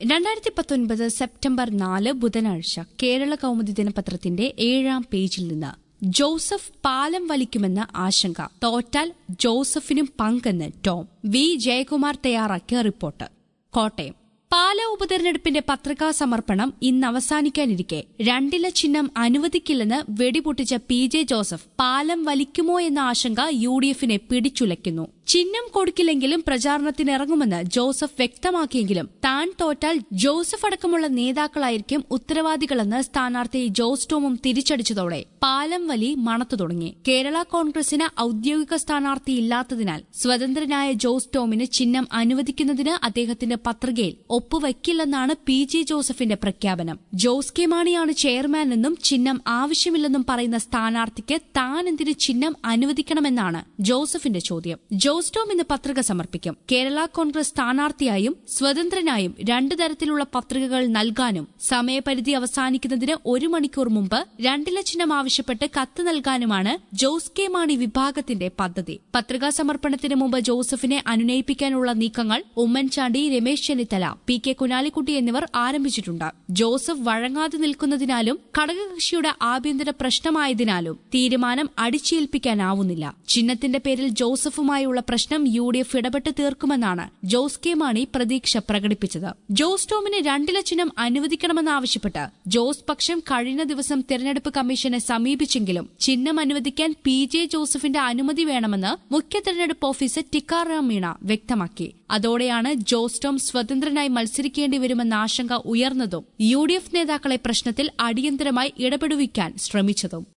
രണ്ടായിരത്തി പത്തൊൻപത് സെപ്റ്റംബർ നാല് ബുധനാഴ്ച കേരള കൗമുദി ദിനപത്രത്തിന്റെ ഏഴാം പേജിൽ നിന്ന് ജോസഫ് പാലം വലിക്കുമെന്ന ആശങ്ക തോറ്റാൽ ജോസഫിനും പങ്കെന്ന് ടോം വി ജയകുമാർ തയ്യാറാക്കിയ റിപ്പോർട്ട് കോട്ടയം പാല ഉപതെരഞ്ഞെടുപ്പിന്റെ പത്രികാ സമർപ്പണം ഇന്ന് അവസാനിക്കാനിരിക്കെ രണ്ടില ചിഹ്നം അനുവദിക്കില്ലെന്ന് വെടിപൊട്ടിച്ച പി ജെ ജോസഫ് പാലം വലിക്കുമോ എന്ന ആശങ്ക യു ഡി എഫിനെ പിടിച്ചുലയ്ക്കുന്നു ചിഹ്നം കൊടുക്കില്ലെങ്കിലും പ്രചാരണത്തിനിറങ്ങുമെന്ന് ജോസഫ് വ്യക്തമാക്കിയെങ്കിലും താൻ തോറ്റാൽ ജോസഫ് അടക്കമുള്ള നേതാക്കളായിരിക്കും ഉത്തരവാദികളെന്ന് സ്ഥാനാർത്ഥി ജോസ് ടോമും തിരിച്ചടിച്ചതോടെ പാലം വലി മണത്തു തുടങ്ങി കേരള കോൺഗ്രസിന് ഔദ്യോഗിക സ്ഥാനാർത്ഥി ഇല്ലാത്തതിനാൽ സ്വതന്ത്രനായ ജോസ് ടോമിന് ചിഹ്നം അനുവദിക്കുന്നതിന് അദ്ദേഹത്തിന്റെ പത്രികയിൽ ഒപ്പുവയ്ക്കില്ലെന്നാണ് പി ജെ ജോസഫിന്റെ പ്രഖ്യാപനം ജോസ് കെ മാണിയാണ് ചെയർമാൻ എന്നും ചിഹ്നം ആവശ്യമില്ലെന്നും പറയുന്ന സ്ഥാനാർത്ഥിക്ക് താൻ എന്തിന് ചിഹ്നം അനുവദിക്കണമെന്നാണ് ജോസഫിന്റെ ചോദ്യം ജോസ് ടോം ഇന്ന് പത്രിക സമർപ്പിക്കും കേരള കോൺഗ്രസ് സ്ഥാനാർത്ഥിയായും സ്വതന്ത്രനായും രണ്ടു തരത്തിലുള്ള പത്രികകൾ നൽകാനും സമയപരിധി അവസാനിക്കുന്നതിന് ഒരു മണിക്കൂർ മുമ്പ് രണ്ടില ചിഹ്നം ആവശ്യപ്പെട്ട് കത്ത് നൽകാനുമാണ് ജോസ് കെ മാണി വിഭാഗത്തിന്റെ പദ്ധതി പത്രികാ സമർപ്പണത്തിന് മുമ്പ് ജോസഫിനെ അനുനയിപ്പിക്കാനുള്ള നീക്കങ്ങൾ ഉമ്മൻചാണ്ടി രമേശ് ചെന്നിത്തല പി കെ കുഞ്ഞാലിക്കുട്ടി എന്നിവർ ആരംഭിച്ചിട്ടുണ്ട് ജോസഫ് വഴങ്ങാതെ നിൽക്കുന്നതിനാലും ഘടകകക്ഷിയുടെ ആഭ്യന്തര പ്രശ്നമായതിനാലും തീരുമാനം അടിച്ചേൽപ്പിക്കാനാവുന്നില്ല ചിഹ്നത്തിന്റെ പേരിൽ ജോസഫുമായുള്ള പ്രശ്നം യു ഡി എഫ് ഇടപെട്ട് തീർക്കുമെന്നാണ് ജോസ് കെ മാണി പ്രതീക്ഷ പ്രകടിപ്പിച്ചത് ജോസ് ടോമിന് രണ്ടില ചിഹ്നം അനുവദിക്കണമെന്നാവശ്യപ്പെട്ട് ജോസ് പക്ഷം കഴിഞ്ഞ ദിവസം തെരഞ്ഞെടുപ്പ് കമ്മീഷനെ സമീപിച്ചെങ്കിലും ചിഹ്നം അനുവദിക്കാൻ പി ജെ ജോസഫിന്റെ അനുമതി വേണമെന്ന് മുഖ്യ തെരഞ്ഞെടുപ്പ് ഓഫീസർ ടിക്കാറാം മീണ വ്യക്തമാക്കി അതോടെയാണ് ജോസ് ടോം സ്വതന്ത്രനായി മത്സരിക്കേണ്ടി വരുമെന്ന ആശങ്ക ഉയർന്നതും യു ഡി എഫ് നേതാക്കളെ പ്രശ്നത്തിൽ അടിയന്തരമായി ഇടപെടുവിക്കാൻ ശ്രമിച്ചതും